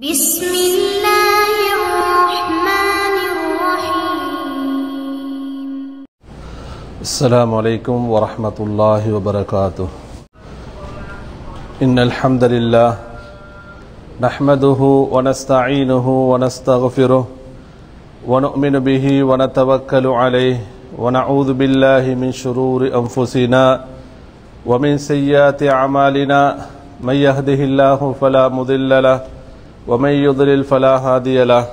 بسم الله الرحمن الرحيم السلام عليكم ورحمة الله وبركاته إن الحمد لله نحمده ونستعينه ونستغفره ونؤمن به ونتوكل عليه ونعوذ بالله من شرور أنفسنا ومن سيئات أعمالنا من يهده الله فلا مضل له ومن يضلل فلا هادي له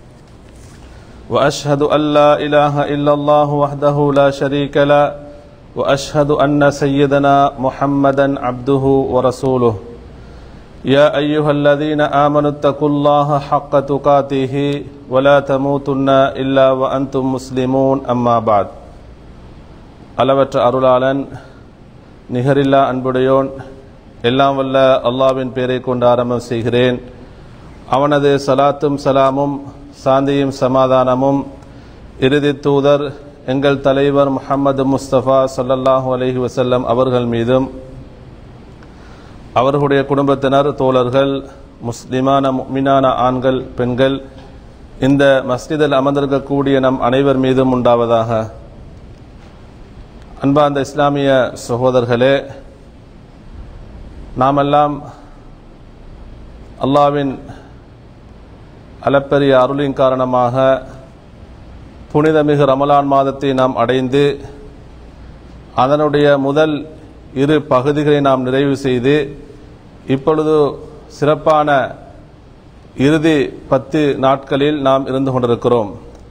واشهد ان لا اله الا الله وحده لا شريك له واشهد ان سيدنا محمدا عبده ورسوله يا ايها الذين امنوا اتقوا الله حق تقاته ولا تموتن الا وانتم مسلمون اما بعد அளவற்ற அருளாளன் நிகரில்லா அன்புடையோன் எல்லாம் வல்ல அல்லாவின் பேரை கொண்டு ஆரம்பம் செய்கிறேன் அவனது சலாத்தும் சலாமும் சாந்தியும் சமாதானமும் இறுதி தூதர் எங்கள் தலைவர் முஹம்மது முஸ்தபா ஸல்லல்லாஹு அலைஹி வஸல்லம் அவர்கள் மீதும் அவர்களுடைய குடும்பத்தினர் தோழர்கள் முஸ்லிமான முக்மினான ஆண்கள் பெண்கள் இந்த மஸ்ஜிதில் அமர்ந்திருக்கக்கூடிய நம் அனைவர் மீதும் உண்டாவதாக அன்பார்ந்த இஸ்லாமிய சகோதரர்களே நாமெல்லாம் அல்லாவின் அளப்பெரிய அருளின் காரணமாக புனிதமிகு ரமலான் மாதத்தை நாம் அடைந்து அதனுடைய முதல் இரு பகுதிகளை நாம் நிறைவு செய்து இப்பொழுது சிறப்பான இறுதி பத்து நாட்களில் நாம் இருந்து கொண்டிருக்கிறோம்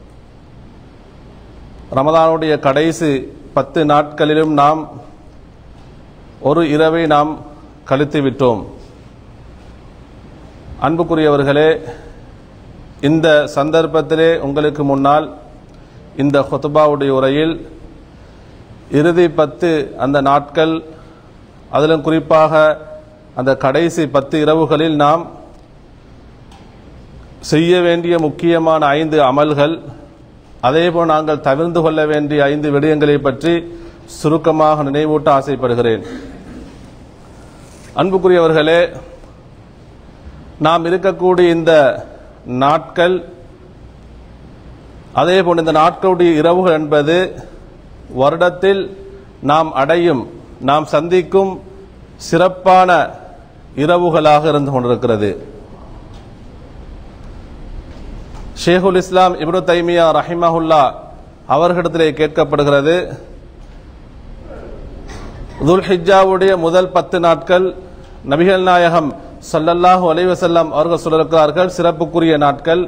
ரமதானுடைய கடைசி பத்து நாட்களிலும் நாம் ஒரு இரவை நாம் கழித்து விட்டோம் அன்புக்குரியவர்களே இந்த சந்தர்ப்பத்திலே உங்களுக்கு முன்னால் இந்த ஹொத்துபாவுடைய உரையில் இறுதி பத்து அந்த நாட்கள் அதிலும் குறிப்பாக அந்த கடைசி பத்து இரவுகளில் நாம் செய்ய வேண்டிய முக்கியமான ஐந்து அமல்கள் அதேபோல் நாங்கள் தவிர்ந்து கொள்ள வேண்டிய ஐந்து விடயங்களை பற்றி சுருக்கமாக நினைவூட்ட ஆசைப்படுகிறேன் அன்புக்குரியவர்களே நாம் இருக்கக்கூடிய இந்த நாட்கள் அதே போன்று இந்த நாட்களுடைய இரவுகள் என்பது வருடத்தில் நாம் அடையும் நாம் சந்திக்கும் சிறப்பான இரவுகளாக இருந்து கொண்டிருக்கிறது ஷேகுல் இஸ்லாம் இப்னு தைமியா ரஹிமஹுல்லா அவர்களிடத்திலே கேட்கப்படுகிறது துல்ஹிஜாவுடைய முதல் பத்து நாட்கள் நபிகள் நாயகம் சல்லல்லாஹு அலைவசல்லம் அவர்கள் சொல்லிருக்கிறார்கள் சிறப்புக்குரிய நாட்கள்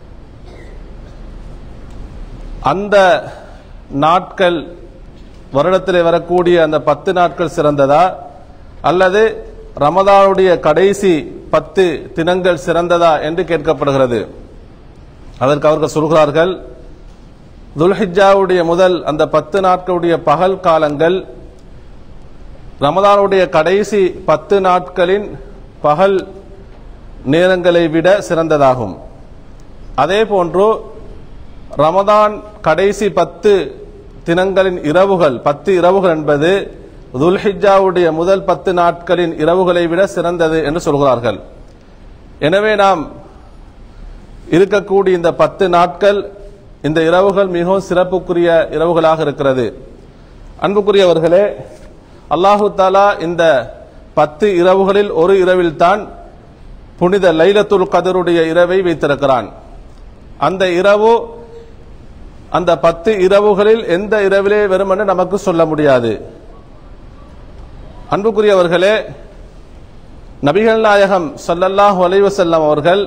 அந்த நாட்கள் வருடத்தில் வரக்கூடிய அந்த பத்து நாட்கள் சிறந்ததா அல்லது ரமதானுடைய கடைசி பத்து தினங்கள் சிறந்ததா என்று கேட்கப்படுகிறது அதற்கு அவர்கள் சொல்கிறார்கள் துல்ஹிஜாவுடைய முதல் அந்த பத்து நாட்களுடைய பகல் காலங்கள் ரமதானுடைய கடைசி பத்து நாட்களின் பகல் நேரங்களை விட சிறந்ததாகும் அதே போன்று ரமதான் கடைசி பத்து தினங்களின் இரவுகள் பத்து இரவுகள் என்பது துல்ஹிஜாவுடைய முதல் பத்து நாட்களின் இரவுகளை விட சிறந்தது என்று சொல்கிறார்கள் எனவே நாம் இருக்கக்கூடிய இந்த பத்து நாட்கள் இந்த இரவுகள் மிகவும் சிறப்புக்குரிய இரவுகளாக இருக்கிறது அன்புக்குரியவர்களே அல்லாஹு தாலா இந்த பத்து இரவுகளில் ஒரு இரவில் தான் புனித லைலத்துல் கதருடைய இரவை வைத்திருக்கிறான் அந்த இரவு அந்த பத்து இரவுகளில் எந்த இரவிலே வரும் என்று நமக்கு சொல்ல முடியாது அன்புக்குரியவர்களே நபிகள் நாயகம் சல்லல்லாஹு அலைவசல்லம் அவர்கள்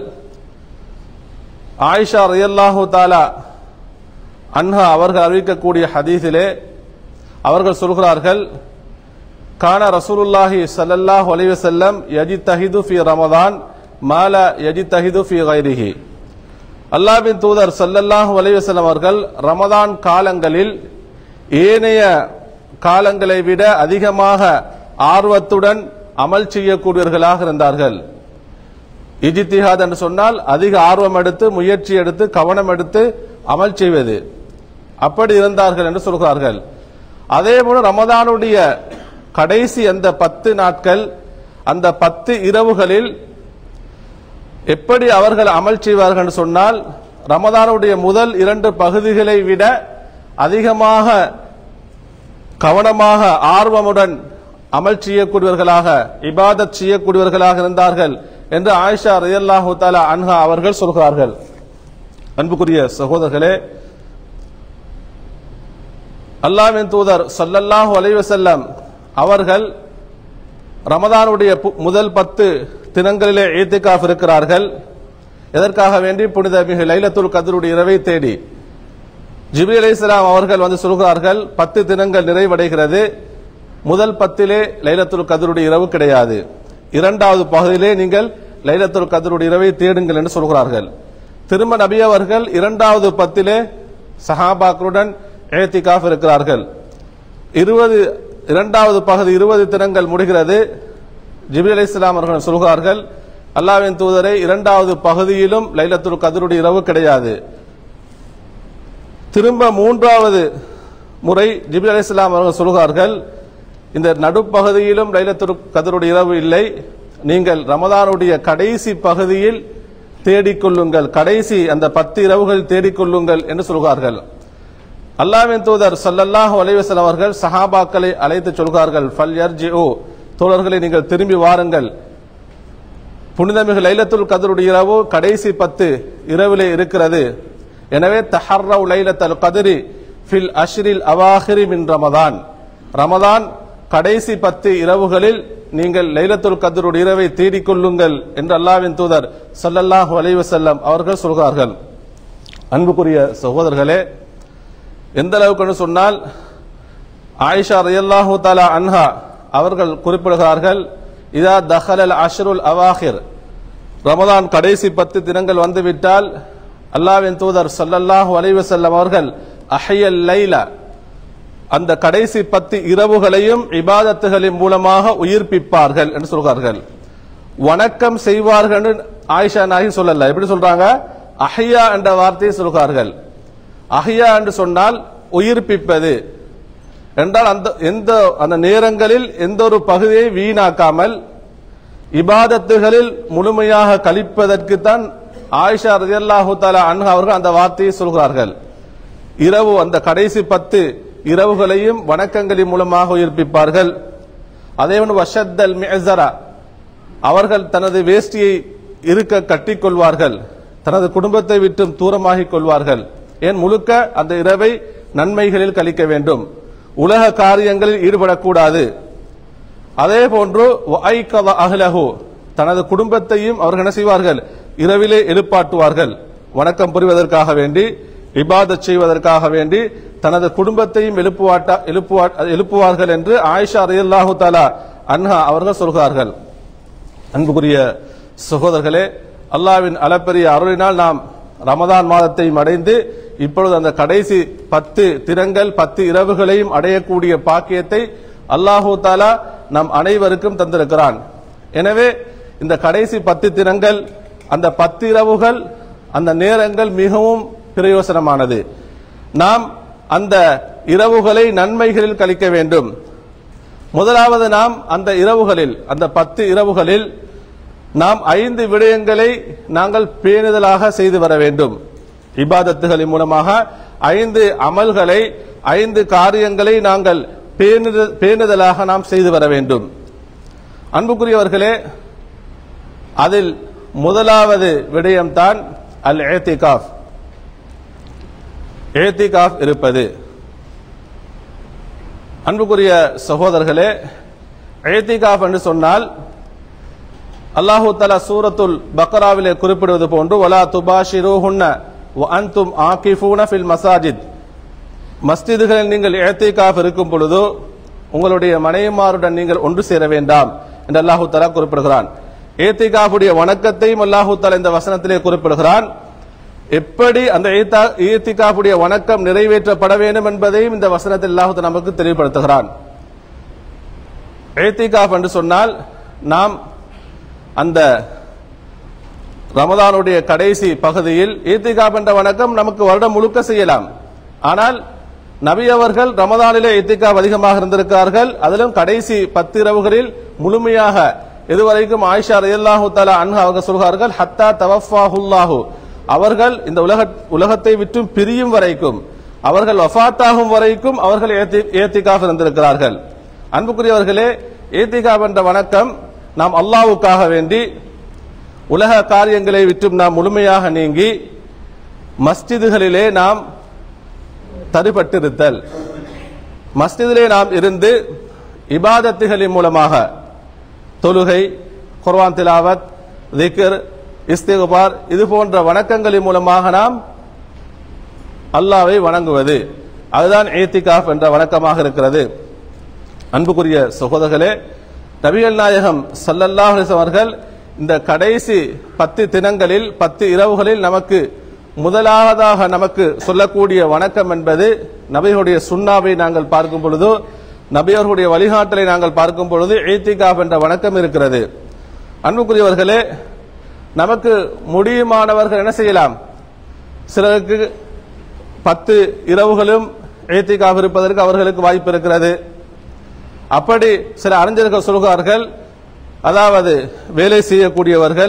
ஆயிஷா ரயல்லாஹு தாலா அன்ஹா அவர்கள் அறிவிக்கக்கூடிய ஹதீஸிலே அவர்கள் சொல்கிறார்கள் கான ரசூலுல்லாஹி சல்லல்லாஹு அலைஹி வஸல்லம் யஜித்தஹிது ஃபி ரமதான் மால யஜித்தஹிது ஃபி கைரிஹி அல்லாஹ்வின் தூதர் சல்லல்லாஹு அலைஹி வஸல்லம் அவர்கள் ரமதான் காலங்களில் ஏனைய காலங்களை விட அதிகமாக ஆர்வத்துடன் அமல் செய்யக்கூடியவர்களாக இருந்தார்கள் இஜித்திஹாத் என்று சொன்னால் அதிக ஆர்வம் எடுத்து முயற்சி எடுத்து கவனம் எடுத்து அமல் செய்வது அப்படி இருந்தார்கள் என்று சொல்கிறார்கள் அதே போல ரமதானுடைய கடைசி அந்த பத்து நாட்கள் அந்த பத்து இரவுகளில் எப்படி அவர்கள் அமல் செய்வார்கள் என்று சொன்னால் ரமதானுடைய முதல் இரண்டு பகுதிகளை விட அதிகமாக கவனமாக ஆர்வமுடன் அமல் செய்யக்கூடியவர்களாக இபாதத் செய்யக்கூடியவர்களாக இருந்தார்கள் என்று ஆயிஷா ரயல்லாஹு தாலா அன்ஹா அவர்கள் சொல்கிறார்கள் அன்புக்குரிய சகோதரர்களே அல்லாஹ்வின் தூதர் ஸல்லல்லாஹு அலைஹி வஸல்லம் அவர்கள் ரமதானுடைய பு- முதல் பத்து தினங்களிலே ஈத்திகாஃப் இருக்கிறார்கள் எதற்காக வேண்டி புனித மிகு லைலத்துல் கதருடைய இரவை தேடி ஜிப்ரி அலைஹிஸ்ஸலாம் அவர்கள் வந்து சொல்கிறார்கள் பத்து தினங்கள் நிறைவடைகிறது முதல் பத்திலே லைலத்துல் கதருடைய இரவு கிடையாது இரண்டாவது பகுதியிலே நீங்கள் லைலத்துல் கதருடைய இரவை தேடுங்கள் என்று சொல்கிறார்கள் திரும்ப நபி அவர்கள் இரண்டாவது பத்திலே சஹாபாக்களுடன் ஏத்திகாஃப் இருக்கிறார்கள் இருபது இரண்டாவது பகுதி இருபது தினங்கள் முடிகிறது ஜிபி அலி இஸ்லாம் அவர்கள் சொல்கிறார்கள் அல்லாவின் தூதரை இரண்டாவது பகுதியிலும் லைலத்துல் கதருடைய இரவு கிடையாது திரும்ப மூன்றாவது முறை ஜிபி அலி இஸ்லாம் அவர்கள் சொல்கிறார்கள் இந்த நடுப்பகுதியிலும் லைலத்துல் கதருடைய இரவு இல்லை நீங்கள் ரமதானுடைய கடைசி பகுதியில் தேடிக்கொள்ளுங்கள் கடைசி அந்த பத்து இரவுகள் தேடிக்கொள்ளுங்கள் என்று சொல்கிறார்கள் அல்லாஹ்வின் தூதர் ஸல்லல்லாஹு அலைஹி வஸல்லம் அவர்கள் சஹாபாக்களை அழைத்து சொல்கிறார்கள் ஃபல் யர்ஜிஉ தோழர்களை நீங்கள் திரும்பி வாருங்கள் புனிதமிகு லைலத்துல் கதருடைய இரவு கடைசி பத்து இரவிலே இருக்கிறது எனவே தஹர்ரவ் லைலத்தல் கதிரி ஃபில் அஷ்ரில் அவாஹிரி மின் ரமதான் ரமதான் கடைசி பத்து இரவுகளில் நீங்கள் லைலத்துல் கதருடைய இரவை தேடிக்கொள்ளுங்கள் என்று அல்லாஹ்வின் தூதர் ஸல்லல்லாஹு அலைஹி வஸல்லம் அவர்கள் சொல்கிறார்கள் அன்புக்குரிய சகோதரர்களே எந்த அளவுக்கு சொன்னால் ஆயிஷா ரயல்லாஹு தாலா அன்ஹா அவர்கள் குறிப்பிடுகிறார்கள் இதா தஹலல் அஷ்ருல் அவாஹிர் ரமதான் கடைசி பத்து தினங்கள் வந்துவிட்டால் அல்லாஹ்வின் தூதர் ஸல்லல்லாஹு அலைஹி வஸல்லம் அவர்கள் அஹ்யல் லைலா அந்த கடைசி பத்து இரவுகளையும் இபாதத்துகளின் மூலமாக உயிர்ப்பிப்பார்கள் என்று சொல்கிறார்கள் வணக்கம் செய்வார்கள் என்று ஆயிஷா நாயகி சொல்லல எப்படி சொல்றாங்க அஹ்யா என்ற வார்த்தையை சொல்கிறார்கள் அஹ்யா என்று சொன்னால் உயிர்ப்பிப்பது என்றால் அந்த எந்த அந்த நேரங்களில் எந்த ஒரு பகுதியை வீணாக்காமல் இபாதத்துகளில் முழுமையாக கழிப்பதற்கு தான் ஆயிஷா ரதியல்லாஹு தாலா அன்ஹா அவர்கள் அந்த வார்த்தையை சொல்கிறார்கள் இரவு அந்த கடைசி பத்து இரவுகளையும் வணக்கங்களின் மூலமாக உயிர்ப்பிப்பார்கள் அதே ஒன்று வஷத்தல் மிஅஸரா அவர்கள் தனது வேஷ்டியை இருக்க கட்டிக்கொள்வார்கள் தனது குடும்பத்தை விட்டும் தூரமாகிக் கொள்வார்கள் ஏன் முழுக்க அந்த இரவை நன்மைகளில் கழிக்க வேண்டும் உலக காரியங்களில் ஈடுபடக்கூடாது அதே போன்று வஐகத அஹ்லஹு தனது குடும்பத்தையும் அவர்கள் என்ன செய்வார்கள் இரவிலே எழுப்பாட்டுவார்கள் வணக்கம் புரிவதற்காக வேண்டி இபாதத் செய்வதற்காக வேண்டி தனது குடும்பத்தையும் எழுப்புவாட்டா எழுப்புவா எழுப்புவார்கள் என்று ஆயிஷா ரலியல்லாஹு தஆலா அன்ஹா அவர்கள் சொல்கிறார்கள் அன்புக்குரிய சகோதரர்களே அல்லாவின் அளப்பெரிய அருளினால் நாம் ரமதான் மாதத்தையும் அடைந்து இப்பொழுது அந்த கடைசி பத்து தினங்கள் பத்து இரவுகளையும் அடையக்கூடிய பாக்கியத்தை அல்லாஹு தாலா நம் அனைவருக்கும் தந்திருக்கிறான் எனவே இந்த கடைசி பத்து தினங்கள் அந்த பத்து இரவுகள் அந்த நேரங்கள் மிகவும் பிரயோசனமானது நாம் அந்த இரவுகளை நன்மைகளில் கழிக்க வேண்டும் முதலாவது நாம் அந்த இரவுகளில் அந்த பத்து இரவுகளில் நாம் ஐந்து விடயங்களை நாங்கள் பேணுதலாக செய்து வர வேண்டும் இபாதத்துகளின் மூலமாக ஐந்து அமல்களை ஐந்து காரியங்களை நாங்கள் பேணுதல் பேணுதலாக நாம் செய்து வர வேண்டும் அன்புக்குரியவர்களே அதில் முதலாவது விடயம்தான் அல் ஏத்திகாஃப் ஏத்திகாஃப் இருப்பது அன்புக்குரிய சகோதரர்களே ஏத்திகாஃப் என்று சொன்னால் அல்லாஹு தலா சூரத்துல் பக்ராவிலே குறிப்பிடுவது போன்று வலா துபாஷிருஹுன்ன வ அன்தும் ஆகிஃபூன ஃபில் மசாஜித் மஸ்ஜிதுகளில் நீங்கள் ஏத்திகாஃப் இருக்கும் பொழுது உங்களுடைய மனைவிமாருடன் நீங்கள் ஒன்று சேர வேண்டாம் என்று அல்லாஹு தலா குறிப்பிடுகிறான் ஏத்திகாஃபுடைய வணக்கத்தையும் அல்லாஹு தலா இந்த வசனத்திலே குறிப்பிடுகிறான் எப்படி அந்த ஈத்திகாஃபுடைய வணக்கம் நிறைவேற்றப்பட வேண்டும் என்பதையும் இந்த வசனத்தில் அல்லாஹு தஆலா நமக்கு தெளிவுபடுத்துகிறான் ஏத்திகாஃப் என்று சொன்னால் நாம் அந்த ரமதானுடைய கடைசி பகுதியில் ஈத்திகாப் என்ற வணக்கம் நமக்கு வருடம் முழுக்க செய்யலாம் ஆனால் நபி அவர்கள் ரமதானிலே ஈத்திகாப் அதிகமாக இருந்திருக்கிறார்கள் அதிலும் கடைசி பத்து இரவுகளில் முழுமையாக இதுவரைக்கும் ஆயிஷா ரலியல்லாஹு தஆலா அன்ஹா அவர்கள் சொல்கிறார்கள் ஹத்தா தவஃபாஹுல்லாஹு அவர்கள் இந்த உலக உலகத்தை விட்டும் பிரியும் வரைக்கும் அவர்கள் வஃபாத்தாகும் வரைக்கும் அவர்கள் ஏத்தி- ஏத்திகாஃப் இருந்திருக்கிறார்கள் அன்புக்குரியவர்களே ஏத்திகாப் என்ற வணக்கம் நாம் அல்லாஹ்வுக்காக வேண்டி உலக காரியங்களை விட்டும் நாம் முழுமையாக நீங்கி மஸ்ஜிதுகளிலே நாம் தடுபட்டிருத்தல் மஸ்ஜிதிலே நாம் இருந்து இபாதத்துகளின் மூலமாக தொழுகை குர்ஆன் திலாவத் திக்ர் இஸ்திகுபார் இது போன்ற வணக்கங்களின் மூலமாக நாம் அல்லாவை வணங்குவது அதுதான் ஏத்திகாஃப் என்ற வணக்கமாக இருக்கிறது அன்புக்குரிய சகோதரர்களே நபிகள் நாயகம் ஸல்லல்லாஹு அலைஹி வஸல்லம் அவர்கள் இந்த கடைசி பத்து தினங்களில் பத்து இரவுகளில் நமக்கு முதலாவதாக நமக்கு சொல்லக்கூடிய வணக்கம் என்பது நபிகளுடைய சுண்ணாவை நாங்கள் பார்க்கும் பொழுது நபியவர்களுடைய வழிகாட்டலை நாங்கள் பார்க்கும் பொழுது ஏத்திகாஃப் என்ற வணக்கம் இருக்கிறது அன்புக்குரியவர்களே நமக்கு முடியுமானவர்கள் என்ன செய்யலாம் சிலருக்கு பத்து இரவுகளும் ஏத்திகாஃப் இருப்பதற்கு அவர்களுக்கு வாய்ப்பு இருக்கிறது அப்படி சில அறிஞர்கள் சொல்கிறார்கள் அதாவது வேலை செய்யக்கூடியவர்கள்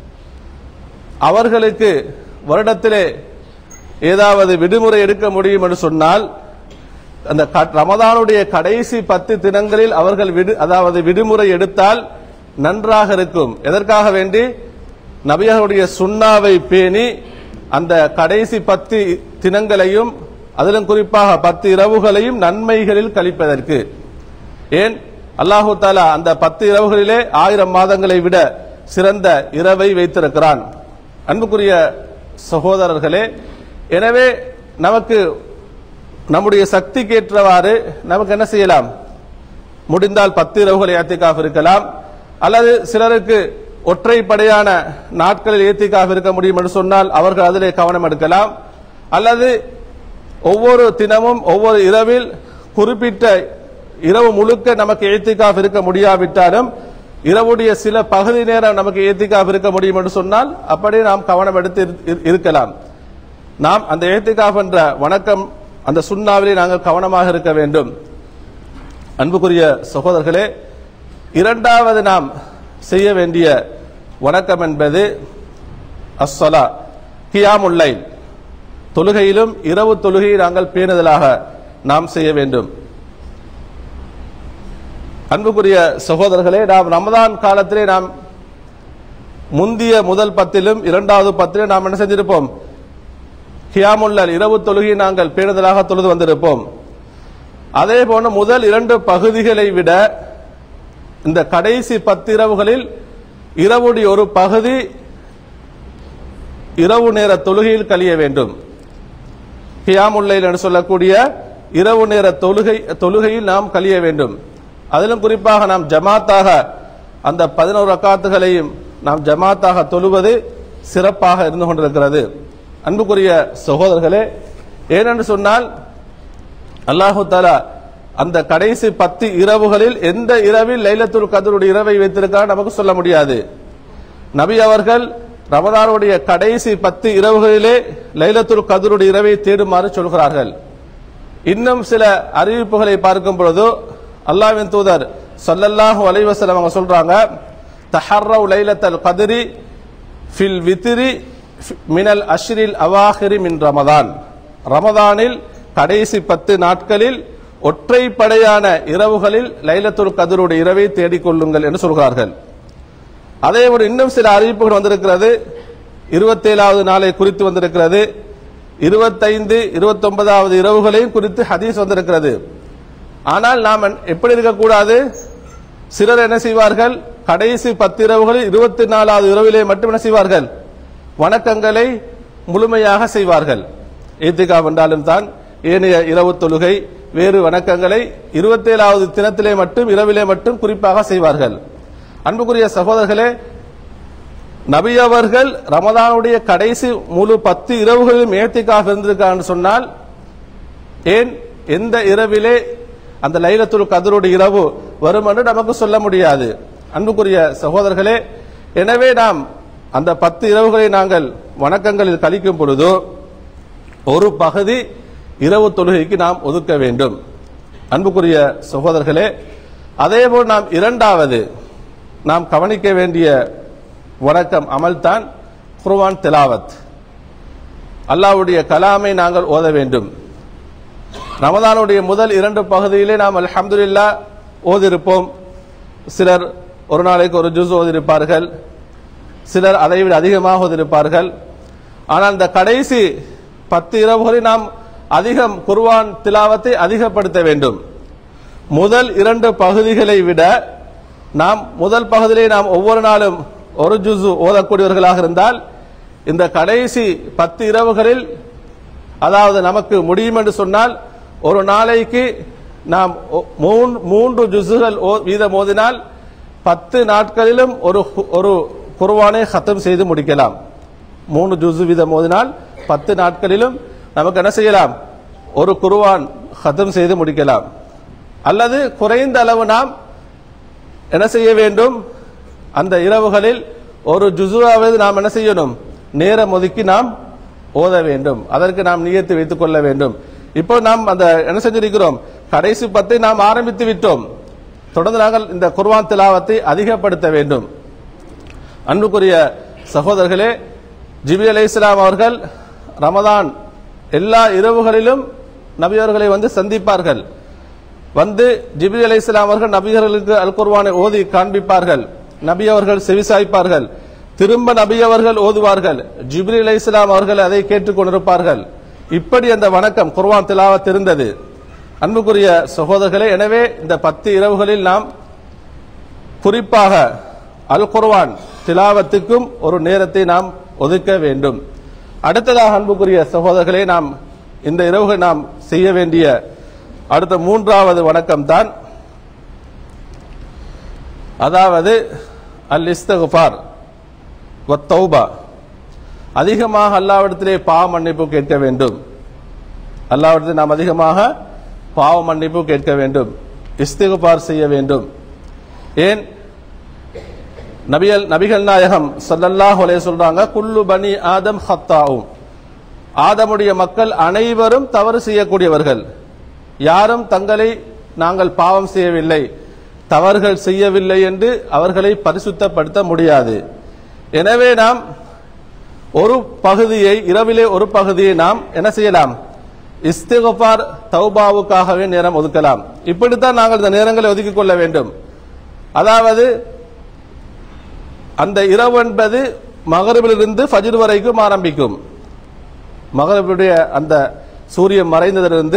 அவர்களுக்கு வருடத்திலே ஏதாவது விடுமுறை எடுக்க முடியும் என்று சொன்னால் அந்த க- ரமதானுடைய கடைசி பத்து தினங்களில் அவர்கள் விடு அதாவது விடுமுறை எடுத்தால் நன்றாக இருக்கும் எதற்காக வேண்டி நபியர்களுடைய சுண்ணாவை பேணி அந்த கடைசி பத்து தினங்களையும் அதிலும் குறிப்பாக பத்து இரவுகளையும் நன்மைகளில் கழிப்பதற்கு ஏன் அல்லாஹு தாலா அந்த பத்து இரவுகளிலே ஆயிரம் மாதங்களை விட சிறந்த இரவை வைத்திருக்கிறான் அன்புக்குரிய சகோதரர்களே எனவே நமக்கு நம்முடைய சக்திக்கேற்றவாறு நமக்கு என்ன செய்யலாம் முடிந்தால் பத்து இரவுகள் ஏத்திக்காக இருக்கலாம் அல்லது சிலருக்கு ஒற்றைப்படையான நாட்களில் ஏத்திக்காக இருக்க முடியும் என்று சொன்னால் அவர்கள் அதிலே கவனம் எடுக்கலாம் அல்லது ஒவ்வொரு தினமும் ஒவ்வொரு இரவில் குறிப்பிட்ட இரவு முழுக்க நமக்கு ஏத்திக்காக இருக்க முடியாவிட்டாலும் இரவுடைய சில பகுதி நேரம் நமக்கு ஏத்திக்காக இருக்க முடியும் என்று சொன்னால் அப்படியே நாம் கவனம் எடுத்து இரு- இரு- இருக்கலாம் நாம் அந்த ஏத்திகாஃப் என்ற வணக்கம் அந்த சுண்ணாவிலே நாங்கள் கவனமாக இருக்க வேண்டும் அன்புக்குரிய சகோதரர்களே இரண்டாவது நாம் செய்ய வேண்டிய வணக்கம் என்பது அஸ்ஸலா கியாமுல்லை தொழுகையிலும் இரவு தொழுகையை நாங்கள் பேணுதலாக நாம் செய்ய வேண்டும் அன்புக்குரிய சகோதரர்களே நாம் ரமதான் காலத்திலே நாம் முந்திய முதல் பத்திலும் இரண்டாவது பத்திலும் நாம் என்ன செஞ்சிருப்போம் கியாமுல்லல் இரவு தொழுகை நாங்கள் பேணுதலாக தொழுது வந்திருப்போம் அதே போன்று முதல் இரண்டு பகுதிகளை விட இந்த கடைசி பத்து இரவுகளில் இரவுடைய ஒரு பகுதி இரவு நேர தொழுகையில் கழிய வேண்டும் கியாமுல்லைல் என்று சொல்லக்கூடிய இரவு நேர தொழுகை தொழுகையில் நாம் கழிய வேண்டும் அதிலும் குறிப்பாக நாம் ஜமாத்தாக அந்த பதினோரு ரக்காத்துகளையும் நாம் ஜமாத்தாக தொழுவது சிறப்பாக இருந்து கொண்டிருக்கிறது அன்புக்குரிய சகோதரர்களே ஏனென்று சொன்னால் அல்லாஹு தாலா அந்த கடைசி பத்து இரவுகளில் எந்த இரவில் லைலத்துல் கதருடைய இரவை வைத்திருக்கிறார் நமக்கு சொல்ல முடியாது நபி அவர்கள் ரமதானுடைய கடைசி பத்து இரவுகளிலே லைலத்துல் கதருடைய இரவை தேடுமாறு சொல்கிறார்கள் இன்னும் சில அறிவிப்புகளை பார்க்கும் பொழுது அல்லாஹ்வின் தூதர் ஸல்லல்லாஹு அலைஹி வஸல்லம் அவங்க சொல்றாங்க தஹர்ரவு லைலத்தல் கத்ரி ஃபில் வித்ரி மினல் அஷ்ரில் அவாஹிரி மின் ரமதான் ரமதானில் கடைசி பத்து நாட்களில் ஒற்றைப்படையான இரவுகளில் லைலத்துல் கதருடைய இரவை தேடிக்கொள்ளுங்கள் என்று சொல்கிறார்கள் அதே போல இன்னும் சில அறிவிப்புகள் வந்திருக்கிறது இருபத்தேழாவது நாளை குறித்து வந்திருக்கிறது இருபத்தைந்து இருபத்தொன்பதாவது இரவுகளையும் குறித்து ஹதீஸ் வந்திருக்கிறது ஆனால் நாம் எப்படி இருக்கக்கூடாது சிலர் என்ன செய்வார்கள் கடைசி பத்து இரவுகளில் இருபத்தி நாலாவது இரவிலே மட்டும் என்ன செய்வார்கள் வணக்கங்களை முழுமையாக செய்வார்கள் ஏத்திகா என்றாலும் தான் ஏனைய இரவு தொழுகை வேறு வணக்கங்களை இருபத்தேழாவது தினத்திலே மட்டும் இரவிலே மட்டும் குறிப்பாக செய்வார்கள் அன்புக்குரிய சகோதரர்களே நபி அவர்கள் ரமதானுடைய கடைசி முழு பத்து இரவுகளிலும் ஏத்திக்காக இருந்திருக்கான்னு சொன்னால் ஏன் எந்த இரவிலே அந்த லைலத்துல் கதருடைய இரவு வரும் என்று நமக்கு சொல்ல முடியாது அன்புக்குரிய சகோதரர்களே எனவே நாம் அந்த பத்து இரவுகளை நாங்கள் வணக்கங்களில் கழிக்கும் பொழுது ஒரு பகுதி இரவு தொழுகைக்கு நாம் ஒதுக்க வேண்டும் அன்புக்குரிய சகோதரர்களே அதேபோல் நாம் இரண்டாவது நாம் கவனிக்க வேண்டிய வணக்கம் அமல்தான் குர்ஆன் திலாவத் அல்லாஹ்வுடைய கலாமை நாங்கள் ஓத வேண்டும் ரமதானுடைய முதல் இரண்டு பகுதியிலே நாம் அல்ஹம்துலில்லா ஓதிருப்போம் சிலர் ஒரு நாளைக்கு ஒரு ஜூஸ் ஓதிருப்பார்கள் சிலர் அதை விட அதிகமாக ஓதிருப்பார்கள் ஆனால் இந்த கடைசி பத்து இரவுகளில் நாம் அதிகம் குர்ஆன் திலாவத்தை அதிகப்படுத்த வேண்டும் முதல் இரண்டு பகுதிகளை விட நாம் முதல் பகுதியிலே நாம் ஒவ்வொரு நாளும் ஒரு ஜுசு ஓதக்கூடியவர்களாக இருந்தால் இந்த கடைசி பத்து இரவுகளில் அதாவது நமக்கு முடியும் என்று சொன்னால் ஒரு நாளைக்கு நாம் ஒ- மூன்- மூன்று ஜுசுகள் ஓ- வீதம் ஓதினால் பத்து நாட்களிலும் ஒரு கு- ஒரு குர்ஆனை ஹத்தம் செய்து முடிக்கலாம் மூணு ஜுசு வீதம் ஓதினால் பத்து நாட்களிலும் நமக்கு என்ன செய்யலாம் ஒரு குர்ஆன் ஹத்தம் செய்து முடிக்கலாம் அல்லது குறைந்த அளவு நாம் என்ன செய்ய வேண்டும் அந்த இரவுகளில் ஒரு ஜுசுவாவது நாம் என்ன செய்யணும் நேரம் ஒதுக்கி நாம் ஓத வேண்டும் அதற்கு நாம் நியத்து வைத்துக் கொள்ள வேண்டும் இப்போ நாம் அந்த என்ன செஞ்சிருக்கிறோம் கடைசி பத்தை நாம் ஆரம்பித்து விட்டோம் தொடர்ந்து நாங்கள் இந்த குர்ஆன் திலாவத்தை அதிகப்படுத்த வேண்டும் அன்புக்குரிய சகோதரர்களே ஜிபி அலை இஸ்லாம் அவர்கள் ரமதான் எல்லா இரவுகளிலும் நபியவர்களை வந்து சந்திப்பார்கள் வந்து ஜிபி அலை இஸ்லாம் அவர்கள் நபியர்களுக்கு அல் குர்ஆனை ஓதி காண்பிப்பார்கள் நபி அவர்கள் செவிசாய்ப்பார்கள் திரும்ப நபி அவர்கள் ஓதுவார்கள் ஜிப்ரி அலை இஸ்லாம் அவர்கள் அதை கேட்டுக் கொண்டிருப்பார்கள் இப்படி அந்த வணக்கம் குர்ஆன் திலாவத் இருந்தது அன்புக்குரிய சகோதரர்களே எனவே இந்த பத்து இரவுகளில் நாம் குறிப்பாக அல் குர்ஆன் திலாவத்துக்கும் ஒரு நேரத்தை நாம் ஒதுக்க வேண்டும் அடுத்ததாக அன்புக்குரிய சகோதரர்களே நாம் இந்த இரவுகள் நாம் செய்ய வேண்டிய அடுத்த மூன்றாவது வணக்கம் தான் அதாவது அல் இஸ்தகுபார் தௌபா அதிகமாக அல்லாவிடத்திலே பாவ மன்னிப்பு கேட்க வேண்டும் அல்லாவிடத்தில் நாம் அதிகமாக பாவ மன்னிப்பு கேட்க வேண்டும் இஸ்திகுபார் செய்ய வேண்டும் ஏன் நபிகள் நபிகள் நாயகம் ஸல்லல்லாஹு அலைஹி சொல்றாங்க குல்லு பனி ஆதம் ஹத்தாவும் ஆதமுடைய மக்கள் அனைவரும் தவறு செய்யக்கூடியவர்கள் யாரும் தங்களை நாங்கள் பாவம் செய்யவில்லை தவறுகள் செய்யவில்லை என்று அவர்களை பரிசுத்தப்படுத்த முடியாது எனவே நாம் ஒரு பகுதியை இரவிலே ஒரு பகுதியை நாம் என்ன செய்யலாம் இஸ்திகபார் தௌபாவுக்காகவே நேரம் ஒதுக்கலாம் இப்படித்தான் நாங்கள் இந்த நேரங்களை ஒதுக்கிக் கொள்ள வேண்டும் அதாவது அந்த இரவு என்பது மகரிபிலிருந்து ஃபஜ்ர் வரைக்கும் ஆரம்பிக்கும் மகரிபுடைய அந்த சூரியன் மறைந்ததிலிருந்து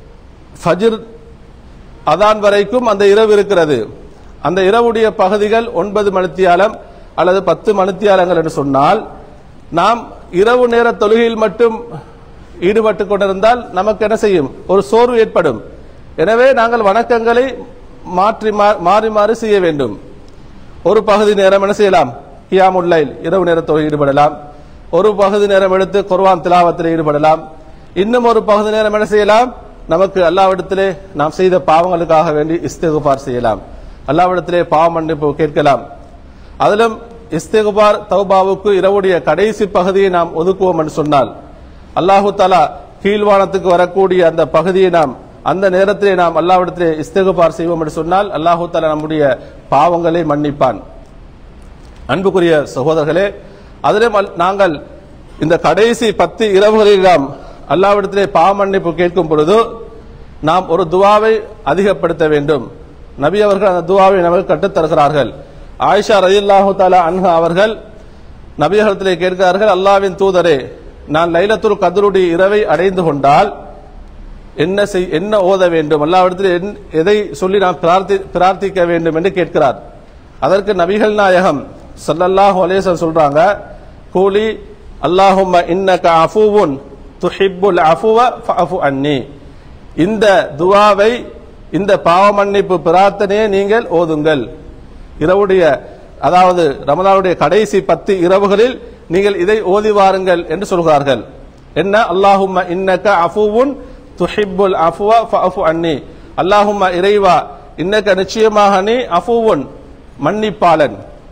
ஃபஜ்ர் அதான் வரைக்கும் அந்த இரவு இருக்கிறது அந்த இரவுடைய பகுதிகள் ஒன்பது மணித்தியாலம் அல்லது பத்து மணித்தியாலங்கள் என்று சொன்னால் நாம் இரவு நேர தொழுகையில் மட்டும் ஈடுபட்டு கொண்டிருந்தால் நமக்கு என்ன செய்யும் ஒரு சோர்வு ஏற்படும் எனவே நாங்கள் வணக்கங்களை மாற்றி மா- மாறி மாறி செய்ய வேண்டும் ஒரு பகுதி நேரம் என்ன செய்யலாம் கியாமுல்லைல் இரவு நேரத்தோடு ஈடுபடலாம் ஒரு பகுதி நேரம் எடுத்து குர்ஆன் திலாவத்தில் ஈடுபடலாம் இன்னும் ஒரு பகுதி நேரம் என்ன செய்யலாம் நமக்கு அல்லாவிடத்திலே நாம் செய்த பாவங்களுக்காக வேண்டி இஸ்திகுபார் செய்யலாம் அல்லாவிடத்திலே பாவ மன்னிப்பு கேட்கலாம் அதிலும் இஸ்திகுபார் தௌபாவுக்கு இரவுடைய கடைசி பகுதியை நாம் ஒதுக்குவோம் என்று சொன்னால் அல்லாஹு தாலா கீழ்வானத்துக்கு வரக்கூடிய அந்த பகுதியை நாம் அந்த நேரத்திலே நாம் அல்லாவிடத்திலே இஸ்திகுபார் செய்வோம் என்று சொன்னால் அல்லாஹு தாலா நம்முடைய பாவங்களை மன்னிப்பான் அன்புக்குரிய சகோதரர்களே அதிலும் அல்- நாங்கள் இந்த கடைசி பத்து இரவுகளில் நாம் அல்லாவிடத்திலே பாவ மன்னிப்பு கேட்கும் பொழுது நாம் ஒரு துவாவை அதிகப்படுத்த வேண்டும் நபி அவர்கள் அந்த துவாவை நமக்கு கற்றுத் தருகிறார்கள் ஆயிஷா ரலியல்லாஹு தாலா அன்ஹா அவர்கள் நபியகத்திலே கேட்கிறார்கள் அல்லாவின் தூதரே நான் லைலத்துல் கதருடைய இரவை அடைந்து கொண்டால் என்ன செய் என்ன ஓத வேண்டும் அல்லாவிடத்தில் என்- எதை சொல்லி நாம் பிரார்த்தி பிரார்த்திக்க வேண்டும் என்று கேட்கிறார் அதற்கு நபிகள் நாயகம் ஸல்லல்லாஹு அலைஹி வஸல்லம் சொல்றாங்க கூலி அல்லாஹும்ம இன்னக அஃபுவுன் துஹிப்புல் அஃபுவ ஃபஅஃபு அன்னி இந்த துவாவை இந்த பாவ மன்னிப்பு பிரார்த்தனையை நீங்கள் ஓதுங்கள் இரவுடைய அதாவது ரமலானுடைய கடைசி பத்து இரவுகளில் நீங்கள் இதை ஓதி வாருங்கள் என்று சொல்கிறார்கள் என்ன அல்லாஹும்ம இன்னக அஃபுவுன் துஹிப்புல் அஃபுவ ஃபஅஃபு அன்னி அல்லாஹும்ம இறைவா இன்னக நிச்சயமாக நீ அஃபுவுன் மன்னிப்பாளன்